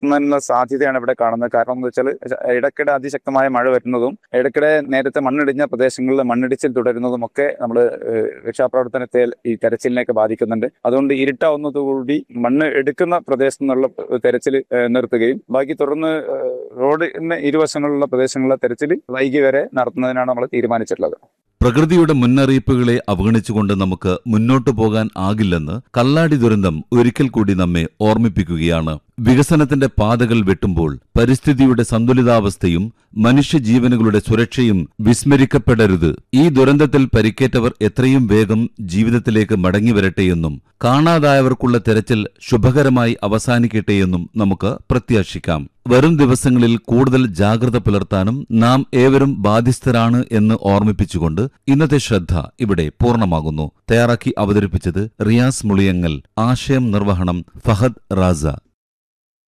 നടത്തുന്നതിനുള്ള സാധ്യതയാണ് ഇവിടെ കാണുന്നത് കാരണം എന്താ വെച്ചാൽ ഇടയ്ക്കിടെ അതിശക്തമായ മഴ വരുന്നതും ഇടയ്ക്കിടെ നേരത്തെ മണ്ണിടിഞ്ഞ പ്രദേശങ്ങളിൽ മണ്ണിടിച്ചിൽ തുടരുന്നതും ഒക്കെ നമ്മൾ രക്ഷാപ്രവർത്തനത്തെ ഈ തെരച്ചിലിനെയൊക്കെ ബാധിക്കുന്നുണ്ട് അതുകൊണ്ട് ഇരുട്ടാവുന്നതോടുകൂടി മണ്ണ് എടുക്കുന്ന പ്രദേശത്തു നിന്നുള്ള തെരച്ചിൽ ഏഹ്, നിർത്തുകയും ബാക്കി തുടർന്ന് ഏഹ്, റോഡിന് ഇരുവശങ്ങളിലുള്ള പ്രദേശങ്ങളിലെ തെരച്ചിൽ വൈകി വരെ നടത്തുന്നതിനാണ് നമ്മൾ തീരുമാനിച്ചിട്ടുള്ളത് പ്രകൃതിയുടെ മുന്നറിയിപ്പുകളെ അവഗണിച്ചുകൊണ്ട് നമുക്ക് മുന്നോട്ടു പോകാൻ ആകില്ലെന്ന് കല്ലാടി ദുരന്തം ഒരിക്കൽ കൂടി നമ്മെ ഓർമ്മിപ്പിക്കുകയാണ് വികസനത്തിന്റെ പാതകൾ വെട്ടുമ്പോൾ പരിസ്ഥിതിയുടെ സന്തുലിതാവസ്ഥയും മനുഷ്യജീവനുകളുടെ സുരക്ഷയും വിസ്മരിക്കപ്പെടരുത് ഈ ദുരന്തത്തിൽ പരിക്കേറ്റവർ എത്രയും വേഗം ജീവിതത്തിലേക്ക് മടങ്ങിവരട്ടെയെന്നും കാണാതായവർക്കുള്ള തെരച്ചിൽ ശുഭകരമായി അവസാനിക്കട്ടെയെന്നും നമുക്ക് പ്രത്യാശിക്കാം വരും ദിവസങ്ങളിൽ കൂടുതൽ ജാഗ്രത പുലർത്താനും നാം ഏവരും ബാധ്യസ്ഥരാണ് എന്ന് ഓർമ്മിപ്പിച്ചുകൊണ്ട് ഇന്നത്തെ ശ്രദ്ധ ഇവിടെ പൂർണ്ണമാകുന്നു തയ്യാറാക്കി അവതരിപ്പിച്ചത് റിയാസ് മുളിയങ്ങൽ ആശയം നിർവഹണം ഫഹദ് റാസ